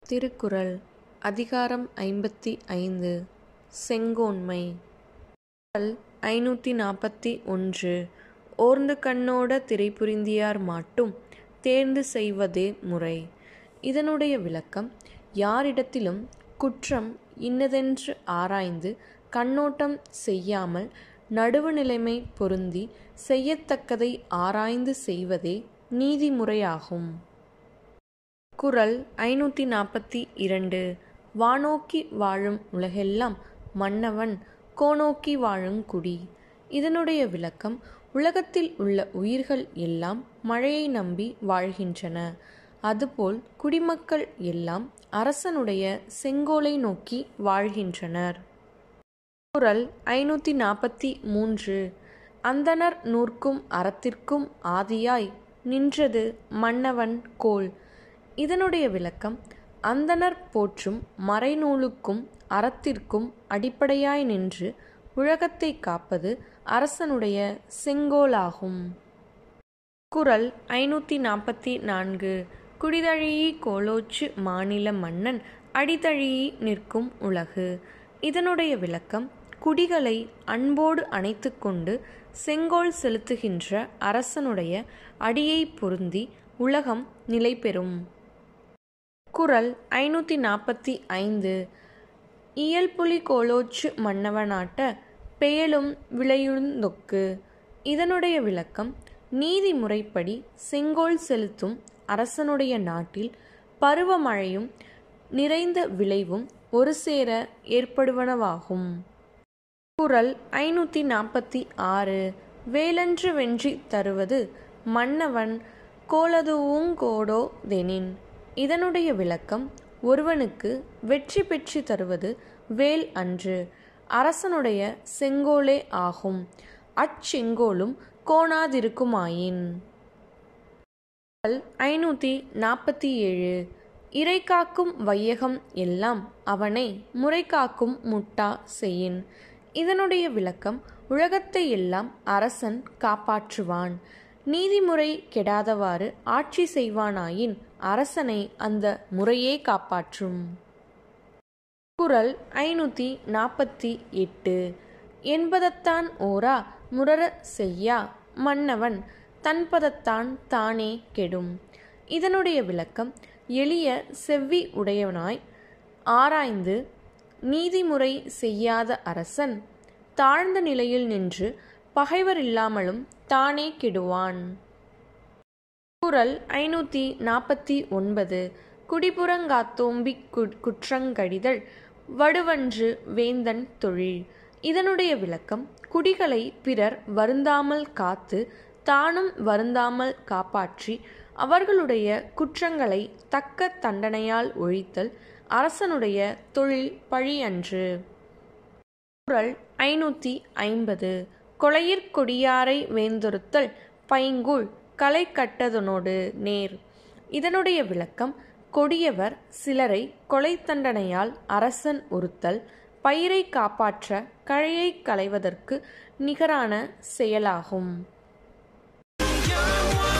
திருக்குறள் அதிகாரம் ஐம்பத்தி ஐந்து செங்கோன்மை குறள் ஐநூற்றி நாற்பத்தி ஒன்று ஓர்ந்து கண்ணோட திரைபுரிந்தியார் மாட்டும் தேர்ந்து செய்வதே முறை இதனுடைய விளக்கம் யாரிடத்திலும் குற்றம் இன்னதென்று ஆராய்ந்து கண்ணோட்டம் செய்யாமல் நடுவுநிலைமை பொருந்தி செய்யத்தக்கதை ஆராய்ந்து செய்வதே நீதிமுறையாகும் குறள் ஐநூற்றி நாற்பத்தி இரண்டு வானோக்கி வாழும் உலகெல்லாம் மன்னவன் கோனோக்கி வாழும் குடி இதனுடைய விளக்கம் உலகத்தில் உள்ள உயிர்கள் எல்லாம் மழையை நம்பி வாழ்கின்றன அதுபோல் குடிமக்கள் எல்லாம் அரசனுடைய செங்கோலை நோக்கி வாழ்கின்றனர் குறள் ஐநூற்றி நாற்பத்தி மூன்று அந்தணர் நூற்கும் அறத்திற்கும் ஆதியாய் நின்றது மன்னவன் கோல் இதனுடைய விளக்கம் அந்தணர் போற்றும் மறைநூலுக்கும் அறத்திற்கும் அடிப்படையாய் நின்று உலகத்தை காப்பது அரசனுடைய செங்கோலாகும் குறள் ஐநூற்றி நாற்பத்தி நான்கு குடிதழியி கோலோச்சு மாநில மன்னன் அடிதழியி நிற்கும் உலகு இதனுடைய விளக்கம் குடிகளை அன்போடு அணைத்து கொண்டு செங்கோல் செலுத்துகின்ற அரசனுடைய அடியை பொருந்தி உலகம் நிலை பெறும் குறள் ஐநூற்றி நாற்பத்தி ஐந்து இயல்புலி கோலோச்சு மன்னவனாட்ட பெயலும் விளையுந்தொக்கு இதனுடைய விளக்கம் நீதிமுறைப்படி செங்கோல் செலுத்தும் அரசனுடைய நாட்டில் பருவமழையும் நிறைந்த விளைவும் ஒரு சேர ஏற்படுவனவாகும் குறள் ஐநூற்றி நாற்பத்தி ஆறு வேலன்று வென்றி தருவது மன்னவன் கோலதுவுங்கோடோ தெனின் இதனுடைய விளக்கம் ஒருவனுக்கு வெற்றி பெற்று தருவது வேல் அன்று அரசனுடைய செங்கோலே ஆகும் அச்செங்கோலும் கோணாதிருக்குமாயின் ஐநூற்றி நாற்பத்தி ஏழு இறை காக்கும் வையகம் எல்லாம் அவனை முறை காக்கும் முட்டா செய்யின் இதனுடைய விளக்கம் உலகத்தை எல்லாம் அரசன் காப்பாற்றுவான் நீதிமுறை கெடாதவாறு ஆட்சி செய்வானாயின் அரசனை அந்த முறையே காப்பாற்றும் குறள் ஐநூற்றி நாற்பத்தி எட்டு என்பதத்தான் ஓரா முரர செய்யா மன்னவன் தன்பதத்தான் தானே கெடும் இதனுடைய விளக்கம் எளிய செவ்வி உடையவனாய் ஆராய்ந்து நீதிமுறை செய்யாத அரசன் தாழ்ந்த நிலையில் நின்று பகைவர் இல்லாமலும் தானே கெடுவான் குறள் ஐநூற்றி நாற்பத்தி ஒன்பது குடிபுறங்காத்தோம்பி குற்றங்கடிதல் வடுவன்று வேந்தன் தொழில் இதனுடைய விளக்கம் குடிகளை பிறர் வருந்தாமல் காத்து தானும் வருந்தாமல் காப்பாற்றி அவர்களுடைய குற்றங்களை தக்க தண்டனையால் ஒழித்தல் அரசனுடைய தொழில் பழியன்று குறள் ஐநூற்றி ஐம்பது கொலையிற் கொடியாரை வேந்தொருத்தல் பைங்குள் களை கட்டதனோடு நேர் இதனுடைய விளக்கம் கொடியவர் சிலரை கொலை தண்டனையால் அரசன் ஒருத்தல் பயிரை காப்பாற்ற கழையை களைவதற்கு நிகரான செயலாகும்